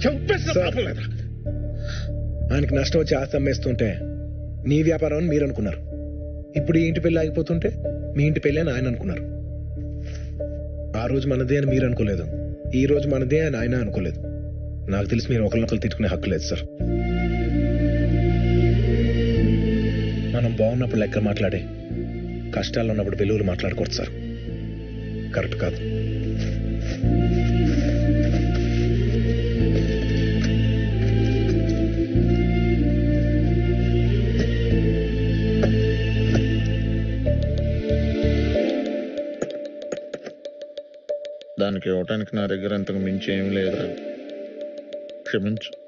చంపేసిన సార్. పాపం లేదా ఆయనకి నష్టం వచ్చి ఆస్తి అమ్మేస్తుంటే నీ వ్యాపారం అని మీరు అనుకున్నారు ఇప్పుడు ఈ ఇంటి పెళ్లి ఆగిపోతుంటే మీ ఇంటి పెళ్లి అని ఆయన అనుకున్నారు ఆ రోజు మనదే అని మీరు అనుకోలేదు ఈ రోజు మనదే అని ఆయన అనుకోలేదు నాకు తెలిసి మీరు ఒకరినొకరు తిట్టుకునే హక్కు లేదు సార్ మనం బాగున్నప్పుడు లెక్క మాట్లాడే కష్టాల్లో ఉన్నప్పుడు వెలుగులు మాట్లాడకూడదు సార్ కరెక్ట్ కాదు దానికి ఇవ్వటానికి నా దగ్గర అంతకు మించి ఏమీ లేదు క్షమించు